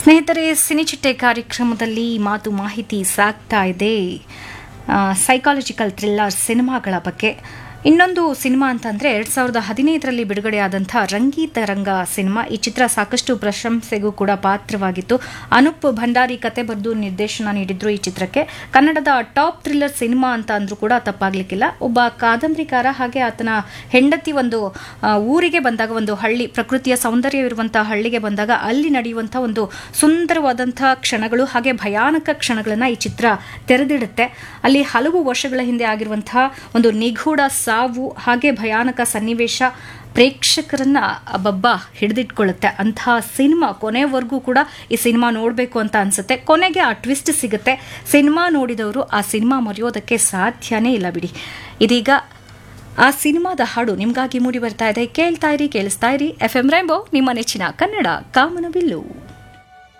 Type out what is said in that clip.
ಸ್ನೇಹಿತರೆ ಸಿನಿಚಿಟ್ಟೆ ಕಾರ್ಯಕ್ರಮದಲ್ಲಿ ಮಾತು ಮಾಹಿತಿ ಸಾಗ್ತಾ ಇದೆ ಸೈಕಾಲಜಿಕಲ್ ಥ್ರಿಲ್ಲರ್ ಸಿನಿಮಾಗಳ ಬಗ್ಗೆ ಇನ್ನೊಂದು ಸಿನಿಮಾ ಅಂತಂದರೆ ಎರಡು ಸಾವಿರದ ಹದಿನೈದರಲ್ಲಿ ಬಿಡುಗಡೆಯಾದಂಥ ರಂಗೀತ ರಂಗ ಸಿನಿಮಾ ಈ ಚಿತ್ರ ಸಾಕಷ್ಟು ಪ್ರಶಂಸೆಗೂ ಕೂಡ ಪಾತ್ರವಾಗಿತ್ತು ಅನೂಪ್ ಭಂಡಾರಿ ಕತೆ ಬರೆದು ನಿರ್ದೇಶನ ನೀಡಿದ್ರು ಈ ಚಿತ್ರಕ್ಕೆ ಕನ್ನಡದ ಟಾಪ್ ಥ್ರಿಲ್ಲರ್ ಸಿನಿಮಾ ಅಂತ ಅಂದ್ರೂ ಕೂಡ ತಪ್ಪಾಗ್ಲಿಕ್ಕಿಲ್ಲ ಒಬ್ಬ ಕಾದಂಬರಿಕಾರ ಹಾಗೆ ಆತನ ಹೆಂಡತಿ ಒಂದು ಆ, ಊರಿಗೆ ಬಂದಾಗ ಒಂದು ಹಳ್ಳಿ ಪ್ರಕೃತಿಯ ಸೌಂದರ್ಯವಿರುವಂತಹ ಹಳ್ಳಿಗೆ ಬಂದಾಗ ಅಲ್ಲಿ ನಡೆಯುವಂಥ ಒಂದು ಸುಂದರವಾದಂಥ ಕ್ಷಣಗಳು ಹಾಗೆ ಭಯಾನಕ ಕ್ಷಣಗಳನ್ನು ಈ ಚಿತ್ರ ತೆರೆದಿಡುತ್ತೆ ಅಲ್ಲಿ ಹಲವು ವರ್ಷಗಳ ಹಿಂದೆ ಆಗಿರುವಂತಹ ಒಂದು ನಿಗೂಢ ಸಾವು ಹಾಗೆ ಭಯಾನಕ ಸನ್ನಿವೇಶ ಪ್ರೇಕ್ಷಕರನ್ನ ಅಬ್ಬಬ್ಬ ಹಿಡಿದಿಟ್ಕೊಳ್ಳುತ್ತೆ ಅಂತಹ ಸಿನಿಮಾ ಕೊನೆವರೆಗೂ ಕೂಡ ಈ ಸಿನಿಮಾ ನೋಡಬೇಕು ಅಂತ ಅನ್ಸುತ್ತೆ ಕೊನೆಗೆ ಆ ಟ್ವಿಸ್ಟ್ ಸಿಗುತ್ತೆ ಸಿನಿಮಾ ನೋಡಿದವರು ಆ ಸಿನಿಮಾ ಮರೆಯೋದಕ್ಕೆ ಸಾಧ್ಯನೇ ಇಲ್ಲ ಬಿಡಿ ಇದೀಗ ಆ ಸಿನಿಮಾದ ಹಾಡು ನಿಮಗಾಗಿ ಮೂಡಿ ಬರ್ತಾ ಇದೆ ಕೇಳ್ತಾ ಇರಿ ಕೇಳಿಸ್ತಾ ಇರಿ ಎಫ್ ಎಂ ರೈಂಬೋ ನಿಮ್ಮ ನೆಚ್ಚಿನ ಕನ್ನಡ ಕಾಮನಬಿಲ್ಲು